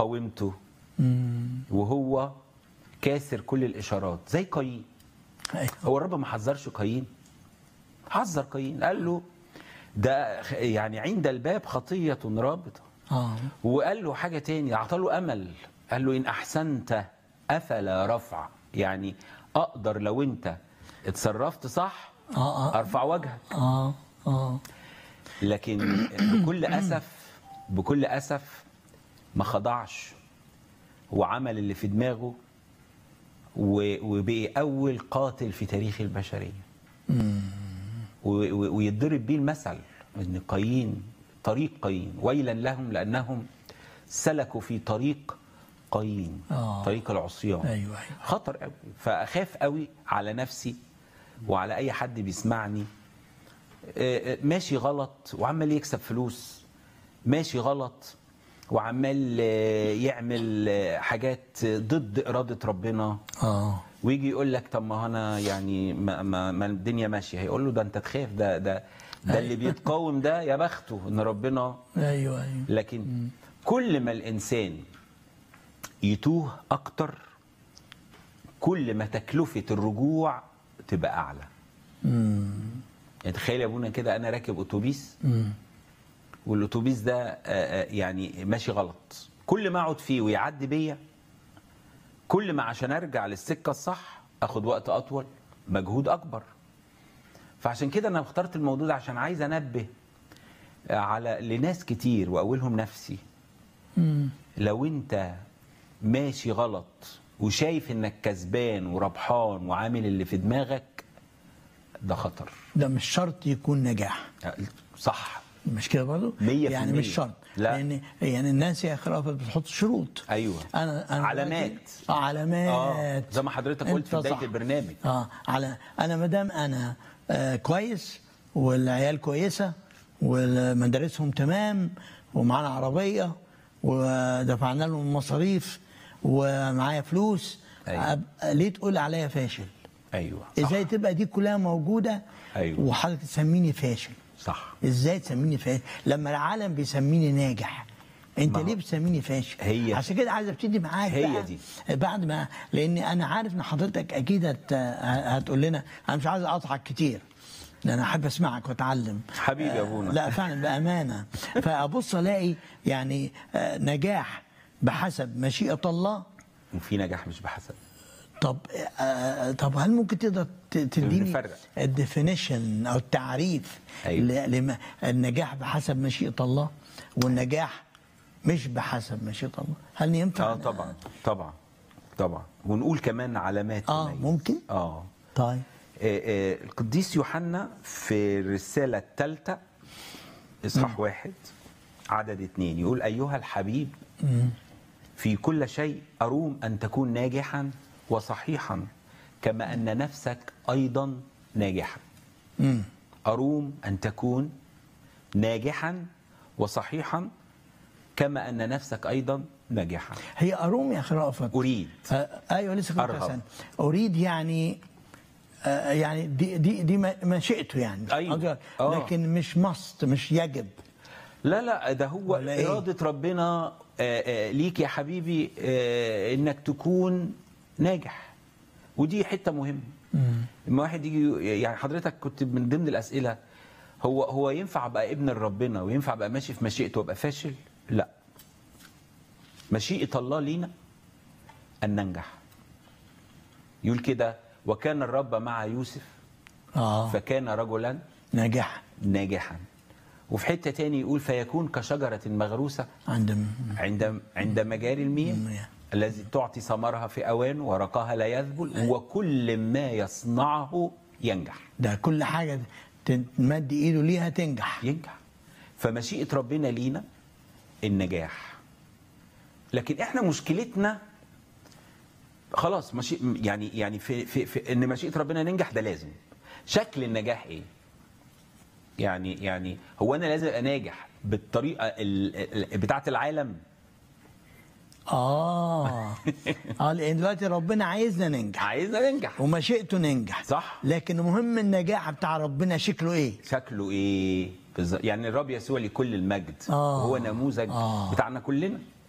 قاومته وهو كاسر كل الاشارات زي قايين أيوة. هو الرب ما حذرش قايين حذر قايين قال له ده خ- يعني عند الباب خطيه رابطه اه وقال له حاجه تاني اعطى له امل قال له ان احسنت افلا رفع يعني اقدر لو انت اتصرفت صح اه اه ارفع وجهك اه اه لكن بكل اسف بكل اسف ما خضعش وعمل اللي في دماغه و- وبقي اول قاتل في تاريخ البشريه و- و- ويضرب بيه المثل ان قايين طريق قايين ويلا لهم لانهم سلكوا في طريق قايين آه. طريق العصيان ايوه ايوه خطر قوي فاخاف قوي على نفسي وعلى اي حد بيسمعني آه، آه، ماشي غلط وعمال يكسب فلوس ماشي غلط وعمال آه، يعمل آه، حاجات ضد إرادة ربنا اه ويجي يقول لك طب ما انا يعني ما, ما, ما الدنيا ماشيه هيقول له ده انت تخاف ده ده ده اللي بيتقاوم ده يا بخته ان ربنا ايوه ايوه لكن كل ما الانسان يتوه اكتر كل ما تكلفه الرجوع تبقى اعلى يعني تخيل يا ابونا كده انا راكب اتوبيس والاتوبيس ده آه، آه، يعني ماشي غلط كل ما اقعد فيه ويعدي بيا كل ما عشان ارجع للسكه الصح اخد وقت اطول مجهود اكبر فعشان كده انا اخترت الموضوع ده عشان عايز انبه على لناس كتير واولهم نفسي لو انت ماشي غلط وشايف انك كسبان وربحان وعامل اللي في دماغك ده خطر ده مش شرط يكون نجاح صح مش كده برضه؟ مية في يعني المية. مش شرط لا. لان يعني الناس يا اخي رأفت بتحط شروط ايوه انا انا علامات. دلوقتي- اه علامات اه زي ما حضرتك قلت في أنت بدايه صح. البرنامج اه على انا ما دام انا آه كويس والعيال كويسه ومدارسهم تمام ومعانا عربيه ودفعنا لهم مصاريف ومعايا فلوس أيوة. أب- ليه تقول عليا فاشل؟ ايوه صح ازاي تبقى دي كلها موجوده أيوة. وحضرتك تسميني فاشل؟ صح ازاي تسميني فاشل لما العالم بيسميني ناجح انت ما هو- ليه بتسميني فاشل هي- عشان كده عايز ابتدي معاك هي بقى دي. بعد ما لان انا عارف ان حضرتك اكيد هت... هتقول لنا انا مش عايز اقطعك كتير لان انا احب اسمعك واتعلم حبيبي يا أبونا. لا فعلا بامانه فابص الاقي يعني آه، نجاح بحسب مشيئه الله وفي نجاح مش بحسب طب آه طب هل ممكن تقدر ت- تديني نفرق. الديفينيشن او التعريف أيوة. ل- لما النجاح بحسب مشيئه الله والنجاح مش بحسب مشيئه الله هل ينفع اه طبعا طبعا طبعا ونقول كمان علامات اه قليلة. ممكن اه طيب آه، آه، القديس يوحنا في الرسالة الثالثة إصحاح واحد عدد اتنين يقول أيها الحبيب في كل شيء أروم أن تكون ناجحا وصحيحا كما أن نفسك أيضا ناجحا مم. أروم أن تكون ناجحا وصحيحا كما أن نفسك أيضا ناجحا هي اروم يا اخي رأفت أريد آه ايوه لسه كنت أرغب. أسأل. اريد يعني آه يعني دي دي دي م- مشيئته يعني أيوة. قصدي- آه. لكن مش مست مش يجب لا لا ده هو ولا إيه؟ إرادة ربنا آه، آه، ليك يا حبيبي آه، إنك تكون ناجح ودي حتة مهمة لما واحد يجي يعني حضرتك كنت من ضمن الأسئلة هو هو ينفع أبقى ابن ربنا وينفع أبقى ماشي في مشيئته وأبقى فاشل؟ لا مشيئة الله لينا أن ننجح يقول كده وكان الرب مع يوسف اه فكان رجلا نجاح ناجحا وفي حتة تاني يقول فيكون كشجرة مغروسة عند عند عند مجاري المياه المياه. الذي تعطي ثمرها في أوان ورقاها لا يذبل وكل ما يصنعه ينجح ده كل حاجه تمد ايده ليها تنجح ينجح فمشيئة ربنا لينا النجاح لكن احنا مشكلتنا خلاص مشي يعني يعني في, في, في ان مشيئة ربنا ننجح ده لازم شكل النجاح ايه يعني يعني هو انا لازم ابقى ناجح بالطريقه ال- ال- بتاعه العالم اه اه لان دلوقتي ربنا عايزنا ننجح عايزنا ننجح ومشيئته ننجح صح. لكن مهم النجاح بتاع ربنا شكله ايه شكله ايه بالظبط يعني الرب يسوع لكل المجد آه. هو نموذج آه. بتاعنا كلنا